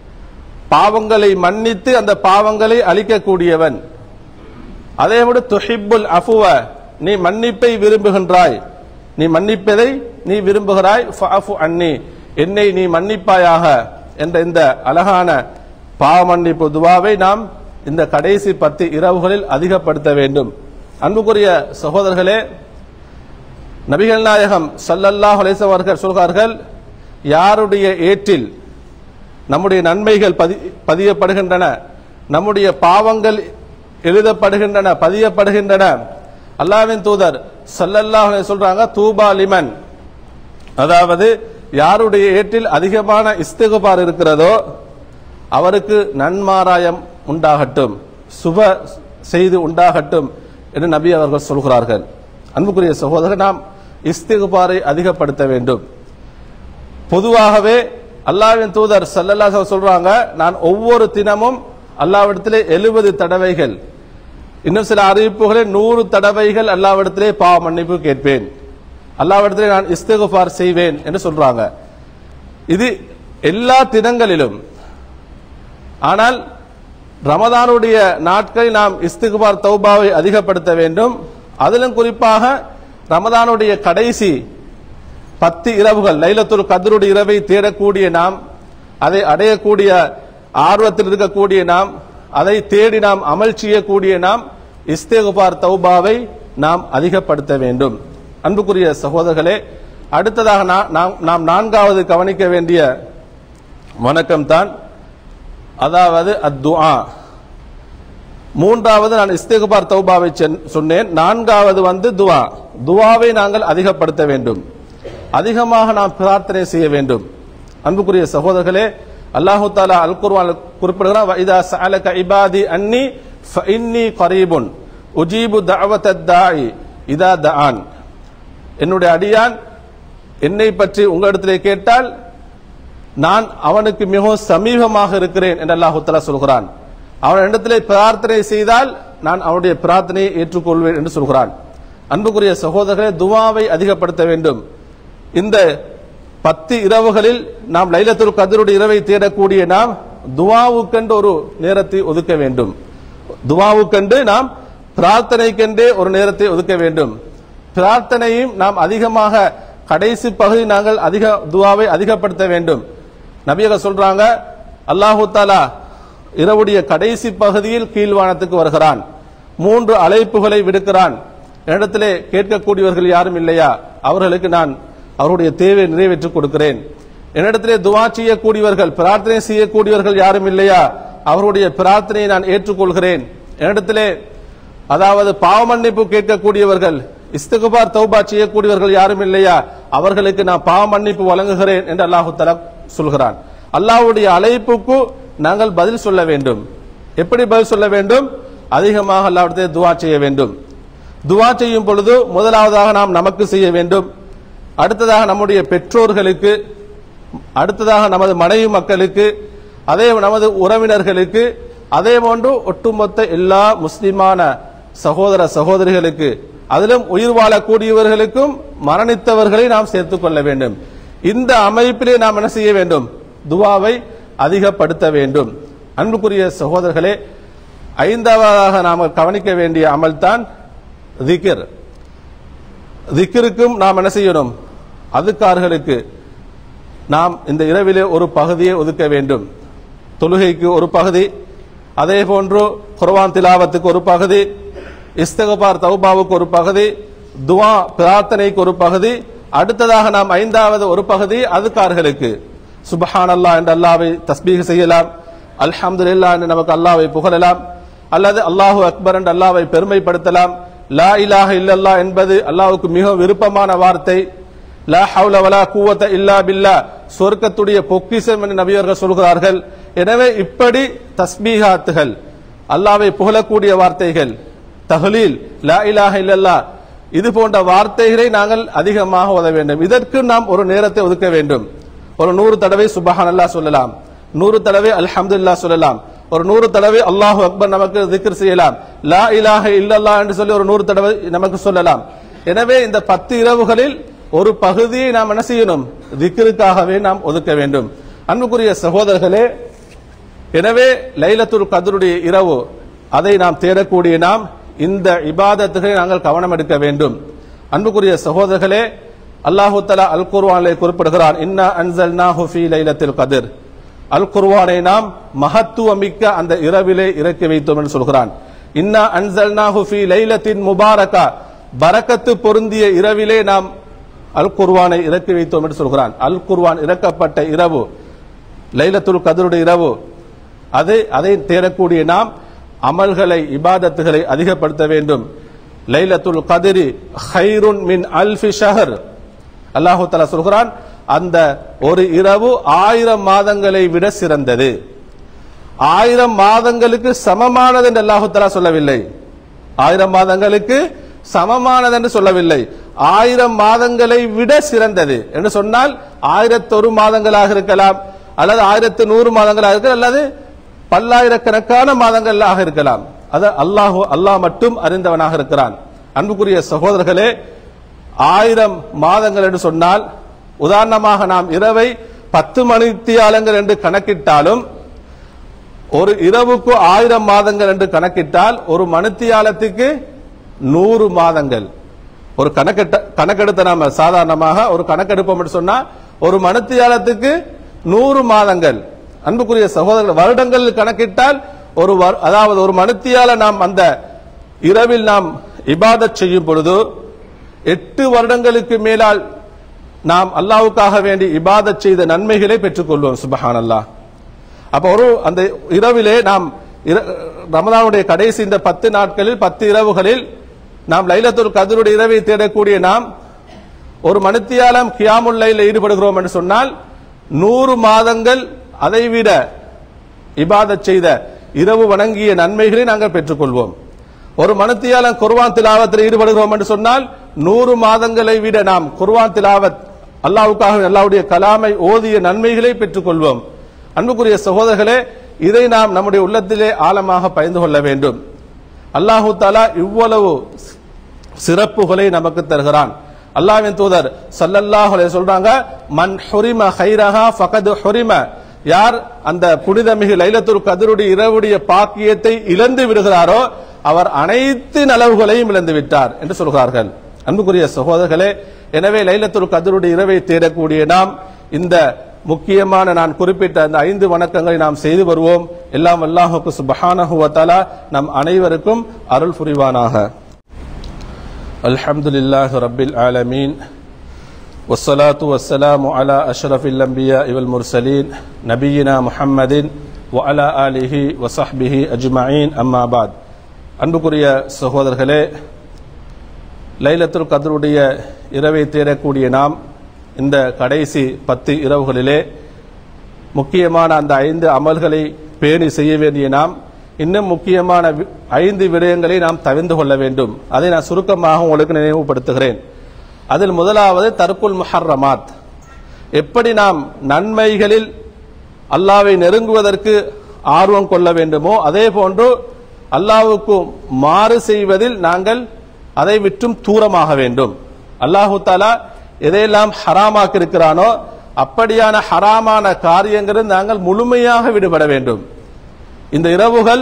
பாவங்களை மன்னித்து அந்த பாவங்களை அழிக்கக்கூடியவன் அதே விட துஹிப்புல் அஃபுவ நீ மன்னிப்பை விரும்புகின்றாய் நீ மன்னிப்பதை நீ விரும்புகிறாய் ஃபஅஃபு அன்னி என்னை நீ மன்னிப்பாயாக என்ற இந்த அழகான பாவ மன்னிப்பு துவாவை நாம் இந்த கடைசி பத்து இரவுகளில் அதிகப்படுத்த வேண்டும் அன்புக்குரிய சகோதரர்களே நபிகள் நாயகம் ஸல்லல்லாஹு அலைஹி வஸல்லம் அவர்கள் சொல்கிறார்கள் யாருடைய ஏற்றில் நம்முடைய நன்மைகள் பதி பதியப்படுகின்றன நம்முடைய பாவங்கள் எழுதப்படுகின்றன பதியப்படுகின்றன அல்லாஹ்வின் தூதர் ஸல்லல்லாஹு அலைஹி சொல்றாங்க தூபா லிமன் அதாவது யாருடைய ஏற்றில் அதிகமான இஸ்திகுபார் இருக்கிறதோ அவருக்கு நன்மாராயம் உண்டாகட்டும் சுப செய்து உண்டாகட்டும் என்று நபி அவர்கள் சொல்கிறார்கள் அன்புக்குரிய சகோதரர் நாம் இஸ்திகுபாரை அதிகப்படுத்த வேண்டும் பொதுவாகவே அல்லாஹ்வின் தூதர் ஸல்லல்லாஹு அலைஹி வஸல்லம் சொல்றாங்க நான் ஒவ்வொரு தினமும் அல்லாஹ்விடத்திலே எழுபது தடவைகள் இன்னும் சில அறிவிப்புகளில் நூறு தடவைகள் அல்லாஹ்விடத்திலே பாவ மன்னிப்பு கேட்பேன் அல்லாஹ்விடத்திலே நான் இஸ்திகுபார் செய்வேன் என்று சொல்றாங்க இது எல்லா தினங்களிலும் ஆனால் ரமதானுடைய நாட்களில் நாம் இஸ்திகுபார் தௌபாவை அதிகப்படுத்த வேண்டும் அதிலும் குறிப்பாக ரமதானுடைய கடைசி பத்து இரவுகள் லைலத்துல் கதருடைய இரவை தேடக்கூடிய நாம் அதை அடையக்கூடிய ஆர்வத்தில் இருக்கக்கூடிய நாம் அதை தேடி நாம் அமல் செய்யக்கூடிய நாம் இஸ்திகுபார் தௌபாவை நாம் அதிகப்படுத்த வேண்டும் அன்புக்குரிய சகோதரர்களே அடுத்ததாக நா- நாம் நாம் நான்காவது கவனிக்க வேண்டிய வணக்கம் தான் அதாவது அத்துஆ மூன்றாவது நான் இஸ்திகுபார் தௌபாவை சென்- சொன்னேன் நான்காவது வந்து துஆ துஆவை நாங்கள் அதிகப்படுத்த வேண்டும் அதிகமாக நாம் பிரார்த்தனை செய்ய வேண்டும் அன்புக்குரிய சகோதரர்களே அல்லாஹு தாலா அல் குர்ஆன் குறிப்பிடுகிறான் வைதா சஅலக இபாதி அன்னி ஃபஇன்னி கரீபுன் உஜீபு தஅவத்தத் தாஇ இதா தஆன் என்னுடைய அடியான் என்னை பற்றி உங்களிடத்திலே கேட்டால் நான் அவனுக்கு மிகவும் சமீபமாக இருக்கிறேன் என்று அல்லாஹு தஆலா சொல்கிறான் அவன் இடத்திலே பிரார்த்தனை செய்தால் நான் அவனுடைய பிரார்த்தனையை ஏற்றுக்கொள்வேன் என்று சொல்கிறான் அன்புக்குரிய சகோதரர்களே துவாவை அதிகப்படுத்த வேண்டும் இந்த பத்து இரவுகளில் நாம் லைலத்துல் கதருடைய இரவை தேடக்கூடிய நாம் துவாவுக்கென்று ஒரு நேரத்தை ஒதுக்க வேண்டும் துவாவுக்கென்று நாம் பிரார்த்தனைக்கென்றே ஒரு நேரத்தை ஒதுக்க வேண்டும் பிரார்த்தனையும் நாம் அதிகமாக கடைசி பகுதி நாங்கள் அதிக துவாவை அதிகப்படுத்த வேண்டும் நபியக சொல்றாங்க அல்லாஹு தாலா இரவுடைய கடைசி பகுதியில் கீழ்வானத்துக்கு வருகிறான் மூன்று அழைப்புகளை விடுக்கிறான் இடத்திலே கேட்கக்கூடியவர்கள் யாரும் இல்லையா அவர்களுக்கு நான் அவருடைய தேவையை நிறைவேற்றிக் கொடுக்கிறேன் என்னிடத்திலே துவா செய்யக்கூடியவர்கள் பிரார்த்தனை செய்யக்கூடியவர்கள் யாரும் இல்லையா அவருடைய பிரார்த்தனையை நான் ஏற்றுக்கொள்கிறேன் என்னிடத்திலே அதாவது பாவ மன்னிப்பு கேட்கக்கூடியவர்கள் இஸ்திகுபார் தௌபா செய்யக்கூடியவர்கள் யாரும் இல்லையா அவர்களுக்கு நான் பாவ மன்னிப்பு வழங்குகிறேன் என்று அல்லாஹு தலா சொல்கிறான் அல்லாஹ்வுடைய அழைப்புக்கு நாங்கள் பதில் சொல்ல வேண்டும் எப்படி பதில் சொல்ல வேண்டும் அதிகமாக அல்லாஹ்விடத்தில் துவா செய்ய வேண்டும் துவா செய்யும் பொழுது முதலாவதாக நாம் நமக்கு செய்ய வேண்டும் அடுத்ததாக நம்முடைய பெற்றோர்களுக்கு அடுத்ததாக நமது மனைவி மக்களுக்கு அதே நமது உறவினர்களுக்கு அதே போன்று ஒட்டுமொத்த எல்லா முஸ்லிமான சகோதர சகோதரிகளுக்கு அதிலும் உயிர் வாழக்கூடியவர்களுக்கும் மரணித்தவர்களை நாம் சேர்த்துக் கொள்ள வேண்டும் இந்த அமைப்பிலே நாம் என்ன செய்ய வேண்டும் துவாவை அதிகப்படுத்த வேண்டும் அன்புக்குரிய சகோதரர்களே ஐந்தாவதாக நாம் கவனிக்க வேண்டிய அமல்தான் திக்ர் திக்ருக்கும் நாம் என்ன செய்யணும் அதுக்கார்களுக்கு நாம் இந்த இரவிலே ஒரு பகுதியை ஒதுக்க வேண்டும் தொழுகைக்கு ஒரு பகுதி அதே போன்று குர்ஆன் திலாவத்துக்கு ஒரு பகுதி இஸ்தகபார் தௌபாவுக்கு ஒரு பகுதி துவா பிரார்த்தனைக்கு ஒரு பகுதி அடுத்ததாக நாம் ஐந்தாவது ஒரு பகுதி அதுக்கார்களுக்கு சுபஹான் அல்லாஹ் என்று அல்லாவை தஸ்பீக செய்யலாம் அல்ஹம்துலில்லாஹ் என்று நமக்கு அல்லாவை புகழலாம் அல்லது அல்லாஹு அக்பர் என்று அல்லாவை பெருமைப்படுத்தலாம் லா இலாஹ இல்லல்லாஹ் என்பது அல்லாஹ்வுக்கு மிக விருப்பமான வார்த்தை லா ஹவுல வலா கூவத்த இல்லா பில்லா சொர்க்கத்துடைய பொக்கிஷம் என்று நபியர்கள் சொல்கிறார்கள் எனவே இப்படி தஸ்பீகாத்துகள் அல்லாவை புகழக்கூடிய வார்த்தைகள் தஹ்லீல் லா இலாஹ இல்லல்லா இது போன்ற வார்த்தைகளை நாங்கள் அதிகமாக ஓத வேண்டும் இதற்கு நாம் ஒரு நேரத்தை ஒதுக்க வேண்டும் ஒரு நூறு தடவை சுபஹான் அல்லாஹ் சொல்லலாம் நூறு தடவை அல்ஹம்துலில்லாஹ் சொல்லலாம் ஒரு நூறு தடவை அல்லாஹு அக்பர் நமக்கு திக்ர் செய்யலாம் லா இலாஹ இல்லல்லாஹ் என்று சொல்லி ஒரு நூறு தடவை நமக்கு சொல்லலாம் எனவே இந்த பத்து இரவுகளில் ஒரு பகுதியை நாம் என்ன செய்யணும் திக்ருக்காகவே நாம் ஒதுக்க வேண்டும் அன்புக்குரிய சகோதரர்களே எனவே லைலத்துல் கதருடைய இரவு அதை நாம் தேடக்கூடிய நாம் இந்த இபாதத்துகளை நாங்கள் கவனம் எடுக்க வேண்டும் அன்புக்குரிய சகோதரர்களே அல்லாஹு தலா அல் குர்ஆனிலே குறிப்பிடுகிறான் இன்னா அன்சல்நாஹு ஃபீ லைலத்தில் கதிர் அல் குர்வானை நாம் மகத்துவமிக்க அந்த இரவிலே இறக்கி வைத்தோம் என்று சொல்கிறான் இன்னா அன்சல்நாஹு ஃபீ லைலத்தின் முபாரகா பரக்கத்து பொருந்திய இரவிலே நாம் அல் குர்வானை இறக்கி வைத்தோம் என்று சொல்கிறான் அல் குர்வான் இறக்கப்பட்ட இரவு லைலத்துல் கதருடைய இரவு அது அதை தேடக்கூடிய நாம் அமல்களை இபாதத்துகளை அதிகப்படுத்த வேண்டும் லைலத்துல் கதிரி ஹைருன் மின் அல்ஃபி ஷஹர் அல்லாஹு தஆலா சொல்கிறான் அந்த ஒரு இரவு ஆயிரம் மாதங்களை விட சிறந்தது ஆயிரம் மாதங்களுக்கு சமமானது என்று அல்லாஹு தஆலா சொல்லவில்லை ஆயிரம் மாதங்களுக்கு சமமானது என்று சொல்லவில்லை ஆயிரம் மாதங்களை விட சிறந்தது என்று சொன்னால் ஆயிரத்தொரு மாதங்களாக இருக்கலாம் அல்லது ஆயிரத்து நூறு மாதங்களாக இருக்கலாம் அல்லது பல்லாயிரக்கணக்கான மாதங்களாக இருக்கலாம் அது அல்லாஹு அல்லாஹ் மட்டும் அறிந்தவனாக இருக்கிறான் அன்புக்குரிய சகோதரர்களே ஆயிரம் மாதங்கள் என்று சொன்னால் உதாரணமாக நாம் இரவை பத்து மணித்தியாலங்கள் என்று கணக்கிட்டாலும் ஒரு இரவுக்கு ஆயிரம் மாதங்கள் என்று கணக்கிட்டால் ஒரு மணித்தியாலத்துக்கு நூறு மாதங்கள் ஒரு கணக்கெட்ட கணக்கெடுத்த நாம சாதாரணமாக ஒரு கணக்கெடுப்போம் என்று சொன்னா ஒரு மணித்தியாலத்துக்கு நூறு மாதங்கள் அன்புக்குரிய சகோதரர்கள் வருடங்கள் கணக்கிட்டால் ஒரு வரு- அதாவது ஒரு மணித்தியால நாம் அந்த இரவில் நாம் இபாதத் செய்யும் பொழுது எட்டு வருடங்களுக்கு மேலால் நாம் அல்லாஹ்வுக்காக வேண்டி இபாதத் செய்த நன்மைகளை பெற்றுக்கொள்வோம் சுபஹான் அல்லாஹ் அப்ப ஒரு அந்த இரவிலே நாம் இர- ரமதானுடைய கடைசி இந்த பத்து நாட்களில் பத்து இரவுகளில் நாம் லைலத்துல் கதருடைய இரவை தேடக்கூடிய நாம் ஒரு மணித்தியாலம் கியாமுல் லைல ஈடுபடுகிறோம் என்று சொன்னால் நூறு மாதங்கள் அதைவிட இபாதத் செய்த இரவு வணங்கிய நன்மைகளை நாங்கள் பெற்றுக்கொள்வோம் ஒரு மனத்தியாலம் குர்வான் திலாவத்தில் ஈடுபடுகிறோம் என்று சொன்னால் நூறு மாதங்களை விட நாம் குர்வான் திலாவத் அல்லாவுக்காக அல்லாவுடைய கலாமை ஓதிய நன்மைகளை பெற்றுக்கொள்வோம் அன்புக்குரிய சகோதரர்களே இதை நாம் நம்முடைய உள்ளத்திலே ஆழமாக பயந்து கொள்ள வேண்டும் அல்லாஹு தாலா இவ்வளவு சிறப்புகளை நமக்கு தருகிறான் அல்லாஹ்வின் தூதர் ஸல்லல்லாஹு அலைஹி சொல்றாங்க மன் ஹுரிம ஹைரஹா ஃபகத் ஹுரிம யார் அந்த புனிதமிகு லைலத்துல் கதருடைய இரவுடைய பாக்கியத்தை இழந்து விடுகிறாரோ அவர் அனைத்து நலவுகளையும் இழந்து விட்டார் என்று சொல்கிறார்கள் அன்புக்குரிய சகோதரர்களே எனவே லைலத்துல் கதருடைய இரவை தேடக்கூடிய நாம் இந்த முக்கியமான நான் குறிப்பிட்ட அந்த ஐந்து வணக்கங்களை நாம் செய்து வருவோம் எல்லாம் அல்லாஹுக்கு சுபஹானஹு வ தஆலா நம் அனைவருக்கும் அருள் புரிவானாக الحمد لله رب العالمين والصلاة والسلام على أشرف الأنبياء والمرسلين نبينا محمد وعلى آله وصحبه أجمعين أما بعد அன்புக்குரிய சகோதரர்களே லைலத்துல் கதருடைய இரவை தேடக்கூடிய நாம் இந்த கடைசி பத்து இரவுகளிலே முக்கியமான அந்த ஐந்து அமல்களை பேணி செய்ய வேண்டிய நாம் இன்னும் முக்கியமான வி- ஐந்து விடயங்களை நாம் தவிர்ந்து கொள்ள வேண்டும் அதை நான் சுருக்கமாக உங்களுக்கு நினைவுபடுத்துகிறேன் அதில் முதலாவது தர்க்குல் முஹர்ரமாத் எப்படி நாம் நன்மைகளில் அல்லாவை நெருங்குவதற்கு ஆர்வம் கொள்ள வேண்டுமோ அதே போன்று அல்லாஹ்வுக்கு மாறு செய்வதில் நாங்கள் அதை விற்றும் தூரமாக வேண்டும் அல்லாஹு தாலா எதையெல்லாம் ஹராமாக்கி இருக்கிறானோ அப்படியான ஹராமான காரியங்களில் நாங்கள் முழுமையாக விடுபட வேண்டும் இந்த இரவுகள்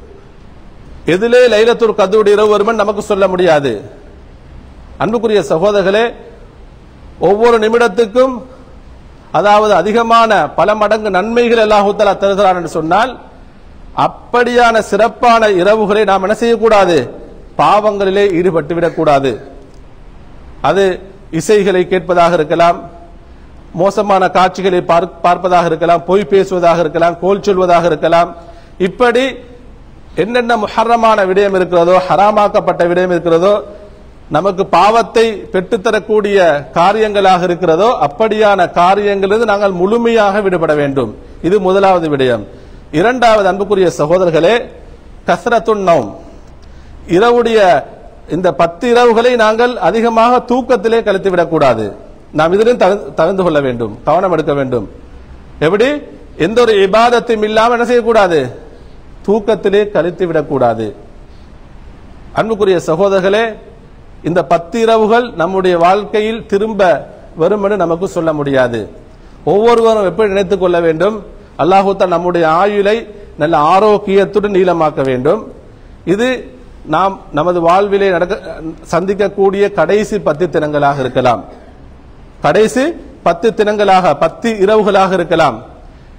எதிலே லைலத்துல் கதுடைய இரவு வருமன் நமக்கு சொல்ல முடியாது அன்புக்குரிய சகோதரர்களே ஒவ்வொரு நிமிடத்துக்கும் அதாவது அதிகமான பல மடங்கு நன்மைகள் அல்லாஹு தஆலா தருகிறான் என்று சொன்னால் அப்படியான சிறப்பான இரவுகளை நாம் என்ன செய்யக்கூடாது பாவங்களிலே ஈடுபட்டு விடக்கூடாது அது இசைகளை கேட்பதாக இருக்கலாம் மோசமான காட்சிகளை பார்க்- பார்ப்பதாக இருக்கலாம் பொய் பேசுவதாக இருக்கலாம் கோல் சொல்வதாக இருக்கலாம் இப்படி என்னென்ன முஹர்ரமான விடயம் இருக்கிறதோ ஹராமாக்கப்பட்ட விடயம் இருக்கிறதோ நமக்கு பாவத்தை பெற்றுத்தரக்கூடிய காரியங்களாக இருக்கிறதோ அப்படியான காரியங்களிலிருந்து நாங்கள் முழுமையாக விடுபட வேண்டும் இது முதலாவது விடயம் இரண்டாவது அன்புக்குரிய சகோதரர்களே கஸ்ரத்துன் நௌம் இரவுடைய இந்த பத்து இரவுகளை நாங்கள் அதிகமாக தூக்கத்திலே கழித்து விடக்கூடாது நாம் இதிலும் தவிர்த்து- தவிர்த்து கொள்ள வேண்டும் கவனம் எடுக்க வேண்டும் எப்படி எந்த ஒரு இபாதத்தையும் இல்லாமல் என்ன செய்யக்கூடாது தூக்கத்திலே கழித்து விடக்கூடாது அன்புக்குரிய சகோதரர்களே இந்த பத்து இரவுகள் நம்முடைய வாழ்க்கையில் திரும்ப வரும் என்று நமக்கு சொல்ல முடியாது ஒவ்வொருவரும் எப்படி நினைத்துக் கொள்ள வேண்டும் அல்லாஹு தஆலா நம்முடைய ஆயுளை நல்ல ஆரோக்கியத்துடன் நீளமாக்க வேண்டும் இது நாம் நமது வாழ்விலே நடக்க சந்திக்கக்கூடிய கடைசி பத்து தினங்களாக இருக்கலாம் கடைசி பத்து தினங்களாக பத்து இரவுகளாக இருக்கலாம்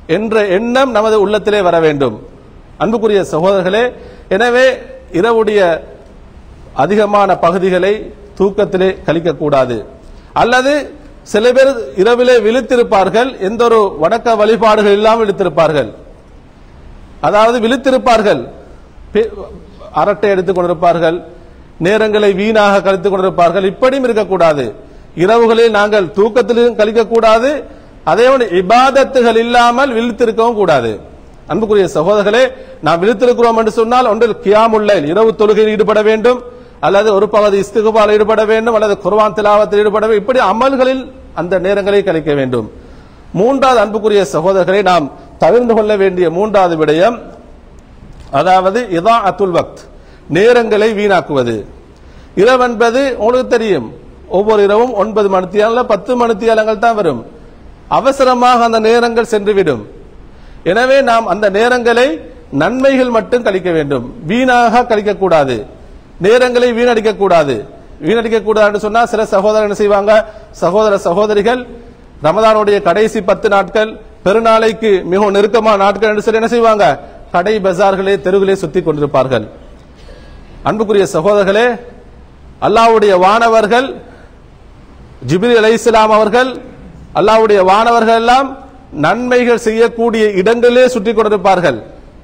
என்ற எண்ணம் நமது உள்ளத்திலே வர வேண்டும் அன்புக்குரிய சகோதரர்களே எனவே இரவுடைய அதிகமான பகுதிகளை தூக்கத்திலே கழிக்கக்கூடாது அல்லது சில பேர் இரவிலே விழித்திருப்பார்கள் எந்த ஒரு வணக்க வழிபாடுகள் இல்லாமல் விழித்திருப்பார்கள் அதாவது விழித்திருப்பார்கள் பே- அரட்டை எடுத்துக் கொண்டிருப்பார்கள் நேரங்களை வீணாக கழித்துக் கொண்டிருப்பார்கள் இப்படியும் இருக்கக்கூடாது இரவுகளில் நாங்கள் தூக்கத்திலும் கழிக்கக்கூடாது அதே போல இபாதத்துகள் இல்லாமல் விழித்திருக்கவும் கூடாது அன்புக்குரிய சகோதரர்களே நாம் விழித்திருக்கிறோம் என்று சொன்னால் ஒன்றில் கியாமுல்ல இரவு தொழுகையில் ஈடுபட வேண்டும் அல்லது ஒரு பகுதி இஸ்திகுபால் ஈடுபட வேண்டும் அல்லது குர்ஆன் திலாவத்தில் ஈடுபட வேண்டும் இப்படி அமல்களில் அந்த நேரங்களை கழிக்க வேண்டும் மூன்றாவது அன்புக்குரிய சகோதரர்களை நாம் தவிர்ந்து கொள்ள வேண்டிய மூன்றாவது விடயம் அதாவது இதா அத்துல் வக்த் நேரங்களை வீணாக்குவது இரவு என்பது உங்களுக்கு தெரியும் ஒவ்வொரு இரவும் ஒன்பது மணித்தியால பத்து மணித்தியாலங்கள் தான் வரும் அவசரமாக அந்த நேரங்கள் சென்றுவிடும் எனவே நாம் அந்த நேரங்களை நன்மைகள் மட்டும் கழிக்க வேண்டும் வீணாக கழிக்க கூடாது நேரங்களை வீணடிக்க கூடாது வீணடிக்க கூடாதுன்னு சொன்னா சில சகோதரர் என்ன செய்வாங்க சகோதர சகோதரிகள் ரமதானுடைய கடைசி பத்து நாட்கள் பெருநாளைக்கு மிகவும் நெருக்கமான நாட்கள் என்று சொல்லி என்ன செய்வாங்க கடை பஜார்களே தெருவிலே சுத்தி கொண்டிருப்பார்கள் அன்புக்குரிய சகோதரர்களே அல்லாஹ்வுடைய வானவர்கள் ஜிப்ரி அலைஹிஸ்ஸலாம் அவர்கள் அல்லாஹ்வுடைய வானவர்கள் எல்லாம் நன்மைகள் செய்யக்கூடிய இடங்களிலே சுற்றி கொண்டிருப்பார்கள்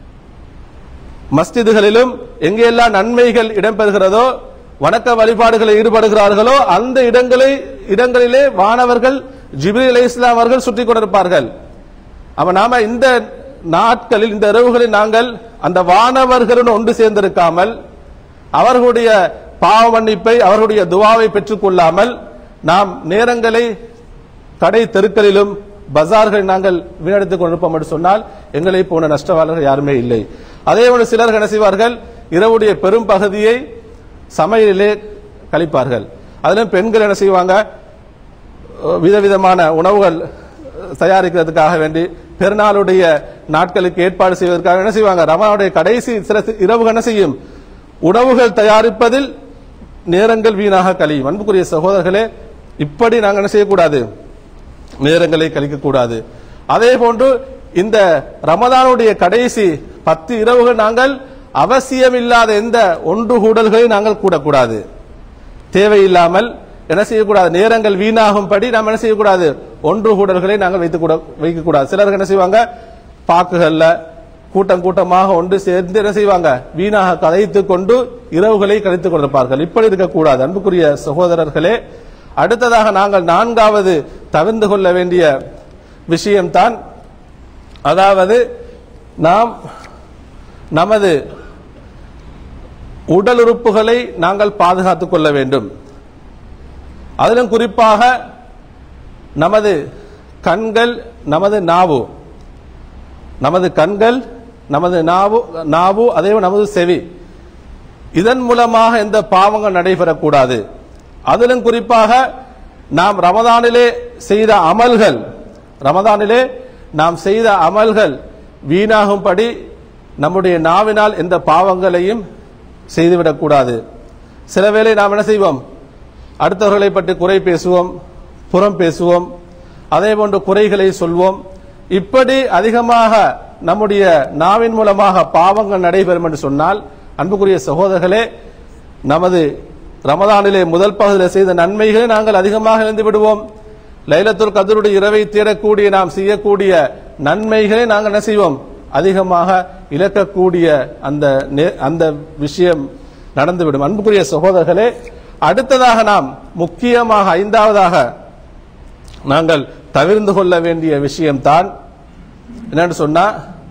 மஸ்ஜிதுகளிலும் எங்கெல்லாம் நன்மைகள் இடம்பெறுகிறதோ வணக்க வழிபாடுகளில் ஈடுபடுகிறார்களோ அந்த இடங்களை இடங்களிலே வானவர்கள் ஜிப்ரி அலைஹிஸ்ஸலாம் அவர்கள் சுற்றி கொண்டிருப்பார்கள் அப்ப நாம இந்த நாட்களில் இந்த இரவுகளில் நாங்கள் அந்த வானவர்களுடன் ஒன்று சேர்ந்திருக்காமல் அவர்களுடைய பாவ மன்னிப்பை அவர்களுடைய துவாவை பெற்றுக் கொள்ளாமல் நாம் நேரங்களை கடை தெருக்களிலும் பஜார்களில் நாங்கள் வீணடித்துக் கொண்டிருப்போம் என்று சொன்னால் எங்களை போன நஷ்டவாளர்கள் யாருமே இல்லை அதே போல சிலர் என்ன செய்வார்கள் இரவுடைய பெரும் பகுதியை சமையலிலே கழிப்பார்கள் அதிலும் பெண்கள் என்ன செய்வாங்க விதவிதமான உணவுகள் தயாரிக்கிறதுக்காக வேண்டி பெருநாளுடைய நாட்களுக்கு ஏற்பாடு செய்வதற்காக என்ன செய்வாங்க ரமணாவுடைய கடைசி சில இரவுகள் என்ன செய்யும் உணவுகள் தயாரிப்பதில் நேரங்கள் வீணாக கழியும் அன்புக்குரிய சகோதரர்களே இப்படி நாங்கள் என்ன செய்யக்கூடாது நேரங்களை கழிக்கக்கூடாது அதே போன்று இந்த ரமதானுடைய கடைசி பத்து இரவுகள் நாங்கள் அவசியமில்லாத எந்த ஒன்று கூடல்களை நாங்கள் கூடக்கூடாது தேவையில்லாமல் என்ன செய்யக்கூடாது நேரங்கள் வீணாகும்படி நாம் என்ன செய்யக்கூடாது ஒன்று கூடல்களை நாங்கள் வைத்துக் கூட வைக்கக்கூடாது சிலர் என்ன செய்வாங்க பாக்குகள்ல கூட்டம் கூட்டமாக ஒன்று சேர்ந்து என்ன செய்வாங்க வீணாக கதைத்துக் கொண்டு இரவுகளை கழித்துக் கொண்டிருப்பார்கள் இப்படி இருக்கக்கூடாது அன்புக்குரிய சகோதரர்களே அடுத்ததாக நாங்கள் நான்காவது தவிர்ந்து கொள்ள வேண்டிய விஷயம்தான் அதாவது நாம் நமது உடல் உறுப்புகளை நாங்கள் பாதுகாத்துக் கொள்ள வேண்டும் அதிலும் குறிப்பாக நமது கண்கள் நமது நாவு நமது கண்கள் நமது நாவு நாவு அதே போல நமது செவி இதன் மூலமாக எந்த பாவங்கள் நடைபெறக்கூடாது அதிலும் குறிப்பாக நாம் ரமதானிலே செய்த அமல்கள் ரமதானிலே நாம் செய்த அமல்கள் வீணாகும்படி நம்முடைய நாவினால் எந்த பாவங்களையும் செய்துவிடக்கூடாது சில வேளை நாம் என்ன செய்வோம் அடுத்தவர்களை பற்றி குறை பேசுவோம் புறம் பேசுவோம் அதே போன்று குறைகளை சொல்வோம் இப்படி அதிகமாக நம்முடைய நாவின் மூலமாக பாவங்கள் நடைபெறும் என்று சொன்னால் அன்புக்குரிய சகோதரர்களே நமது ரமதானிலே முதல் பகுதியில் செய்த நன்மைகளை நாங்கள் அதிகமாக இழந்து விடுவோம் லைலத்துல் கதருடைய இரவை தேடக்கூடிய நாம் செய்யக்கூடிய நன்மைகளை நாங்கள் என்ன செய்வோம் அதிகமாக இழக்கக்கூடிய அந்த நே- அந்த விஷயம் நடந்துவிடும் அன்புக்குரிய சகோதரர்களே அடுத்ததாக நாம் முக்கியமாக ஐந்தாவதாக நாங்கள் தவிர்ந்து கொள்ள வேண்டிய விஷயம்தான் என்னன்னு சொன்னா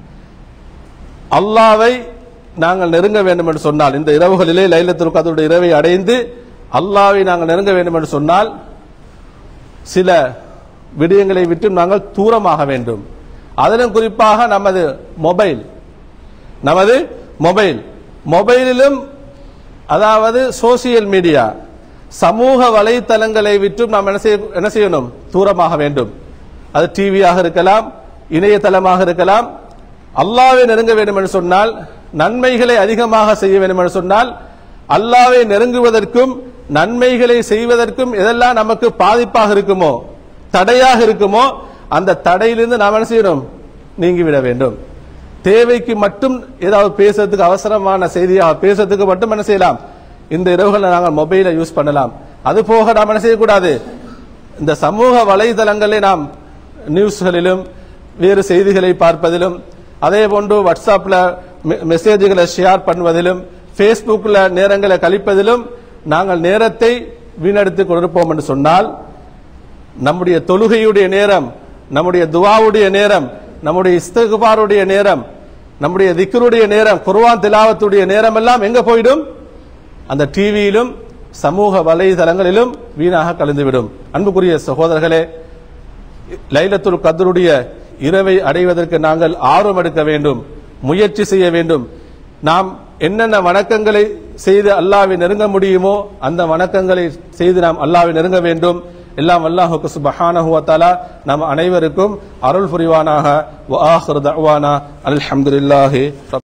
அல்லாவை நாங்கள் நெருங்க வேண்டும் என்று சொன்னால் இந்த இரவுகளிலே லைலத்துல் கதருடைய இரவை அடைந்து அல்லாவை நாங்கள் நெருங்க வேண்டும் என்று சொன்னால் சில விடயங்களை விட்டு நாங்கள் தூரமாக வேண்டும் அதிலும் குறிப்பாக நமது மொபைல் நமது மொபைல் மொபைலிலும் அதாவது சோசியல் மீடியா சமூக வலைத்தளங்களை விட்டும் நாம் என்ன செய்ய என்ன செய்யணும் தூரமாக வேண்டும் அது டிவியாக இருக்கலாம் இணையதளமாக இருக்கலாம் அல்லாவை நெருங்க வேண்டும் என்று சொன்னால் நன்மைகளை அதிகமாக செய்ய வேண்டும் என்று சொன்னால் அல்லாவை நெருங்குவதற்கும் நன்மைகளை செய்வதற்கும் எதெல்லாம் நமக்கு பாதிப்பாக இருக்குமோ தடையாக இருக்குமோ அந்த தடையிலிருந்து நாம் என்ன செய்யணும் நீங்கிவிட வேண்டும் தேவைக்கு மட்டும் ஏதாவது பேசுறதுக்கு அவசரமான செய்தியாக பேசுறதுக்கு மட்டும் என்ன செய்யலாம் இந்த இரவுகளில் நாங்கள் மொபைலை யூஸ் பண்ணலாம் அது போக நாம் என்ன செய்யக்கூடாது இந்த சமூக வலைதளங்களை நாம் நியூஸ்களிலும் வேறு செய்திகளை பார்ப்பதிலும் அதே போன்று வாட்ஸ்அப்ல மெ- மெசேஜ்களை ஷேர் பண்ணுவதிலும் ஃபேஸ்புக்ல நேரங்களை கழிப்பதிலும் நாங்கள் நேரத்தை வீணடித்துக் கொண்டிருப்போம் என்று சொன்னால் நம்முடைய தொழுகையுடைய நேரம் நம்முடைய துவாவுடைய நேரம் நம்முடைய இஸ்தகுபாருடைய நேரம் நம்முடைய திக்ருடைய நேரம் குர்ஆன் திலாவத்துடைய நேரம் எல்லாம் எங்க போயிடும் அந்த டிவியிலும் சமூக வலைதளங்களிலும் வீணாக கலந்துவிடும் அன்புக்குரிய சகோதரர்களே லைலத்துல் கத்ருடைய இரவை அடைவதற்கு நாங்கள் ஆர்வம் எடுக்க வேண்டும் முயற்சி செய்ய வேண்டும் நாம் என்னென்ன வணக்கங்களை செய்து அல்லாவை நெருங்க முடியுமோ அந்த வணக்கங்களை செய்து நாம் அல்லாவை நெருங்க வேண்டும் எல்லாம் அல்லாஹுக்கு சுபஹானஹு வ தஆலா நம் அனைவருக்கும் அருள் புரிவானாக வ ஆஹிரு தஅவானா அல்ஹம்துலில்லாஹி ரப்பில்